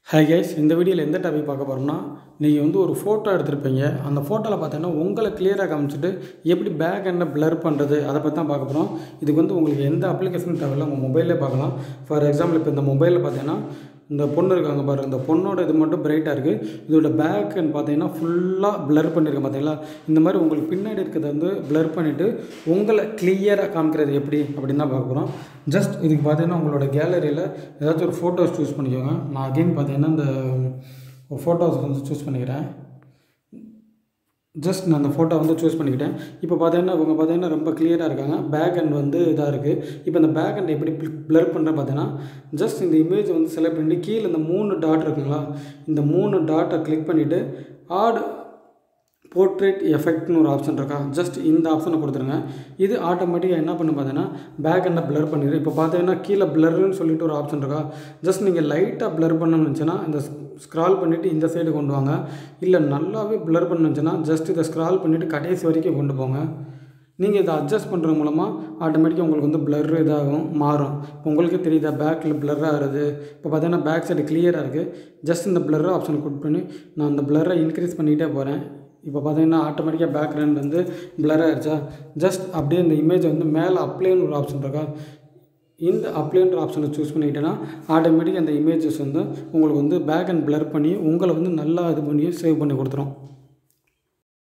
hi guys இந்த வீடியோவில் எந்த டாபிக் பார்க்க போகிறோம்னா நீங்கள் வந்து ஒரு ஃபோட்டோ எடுத்திருப்பீங்க அந்த ஃபோட்டோவில் பார்த்தீங்கன்னா உங்களை கிளியராக காமிச்சிட்டு எப்படி பேக் எண்டை blur பண்ணுறது அதை பற்றி தான் பார்க்க போகிறோம் இதுக்கு வந்து உங்களுக்கு எந்த அப்ளிகேஷனும் தேவையில்ல உங்கள் மொபைல்லே பார்க்கலாம் ஃபார் எக்ஸாம்பிள் இப்போ இந்த மொபைலில் பார்த்தீங்கன்னா இந்த பொண்ணு இருக்காங்க பாரு இந்த பொண்ணோட இது மட்டும் பிரைட்டாக இருக்குது இதோட பேக்குன்னு பார்த்தீங்கன்னா ஃபுல்லாக blur பண்ணியிருக்கேன் பார்த்தீங்களா இந்த மாதிரி உங்களுக்கு பின்னாடி இருக்கிறத வந்து blur பண்ணிவிட்டு உங்களை கிளியராக காமிக்கிறது எப்படி அப்படின்னு தான் பார்க்க போகிறோம் ஜஸ்ட் இதுக்கு பார்த்தீங்கன்னா உங்களோட கேலரியில் ஏதாச்சும் ஒரு ஃபோட்டோஸ் சூஸ் பண்ணிக்கோங்க நான் அகெயின் பார்த்தீங்கன்னா இந்த ஒரு ஃபோட்டோஸ் வந்து சூஸ் பண்ணிக்கிறேன் ஜஸ்ட் நான் அந்த ஃபோட்டோ வந்து சூஸ் பண்ணிக்கிட்டேன் இப்போ பார்த்தீங்கன்னா இவங்க பார்த்தீங்கன்னா ரொம்ப கிளியராக இருக்காங்க பேக் அண்ட் வந்து இதாக இருக்குது இப்போ இந்த பேக் அண்ட் எப்படி ப்ளர் பண்ணுறேன் பார்த்தீங்கன்னா ஜஸ்ட் இந்த இமேஜ் வந்து செலக்ட் பண்ணிட்டு கீழே இந்த மூணு டாட் இருக்குங்களா இந்த மூணு டாட்டை கிளிக் பண்ணிவிட்டு ஆட் போர்ட்ரேட் எஃபெக்ட்னு ஒரு ஆப்ஷன் இருக்கா ஜஸ்ட் இந்த ஆப்ஷனை கொடுத்துருங்க இது ஆட்டோமேட்டிக்காக என்ன பண்ணு பார்த்தீங்கன்னா பேக் எண்டை ப்ளர் பண்ணிடு இப்போ பார்த்தீங்கன்னா கீழே ப்ளர்னு சொல்லிட்டு ஒரு ஆப்ஷன் இருக்கா ஜஸ்ட் நீங்கள் லைட்டாக ப்ளர் பண்ணணும்னு இருந்துச்சுன்னா இந்த ஸ்க்ரால் பண்ணிவிட்டு இந்த சைடு கொண்டு வாங்க இல்லை நல்லாவே ப்ளர் பண்ணுச்சுன்னா ஜஸ்ட் இதை ஸ்க்ரால் பண்ணிவிட்டு கடைசி வரைக்கும் கொண்டு போங்க நீங்கள் இதை அட்ஜஸ்ட் பண்ணுறது மூலமாக ஆட்டோமேட்டிக்காக உங்களுக்கு வந்து blur இதாகும் மாறும் இப்போ உங்களுக்கே தெரியுதா பேக்கில் blur ஆகுறது இப்போ பார்த்தீங்கன்னா பேக் சைடு கிளியராக இருக்குது ஜஸ்ட் இந்த blur ஆப்ஷனை கொடுத்து பண்ணி நான் அந்த blur இன்க்ரீஸ் பண்ணிக்கிட்டே போகிறேன் இப்போ பார்த்தீங்கன்னா ஆட்டோமேட்டிக்காக பேக்ரவுண்ட் வந்து blur ஆகிடுச்சா ஜஸ்ட் அப்படியே இந்த இமேஜை வந்து மேலே அப்ளைன்னு ஒரு ஆப்ஷன் இருக்கா இந்த அப்ளைன்ற ஆப்ஷனை சூஸ் பண்ணிக்கிட்டேன்னா ஆட்டோமேட்டிக்காக அந்த இமேஜஸ் வந்து உங்களுக்கு வந்து பேக் அண்ட் blur பண்ணி உங்களை வந்து நல்லா இது பண்ணி சேவ் பண்ணி கொடுத்துரும்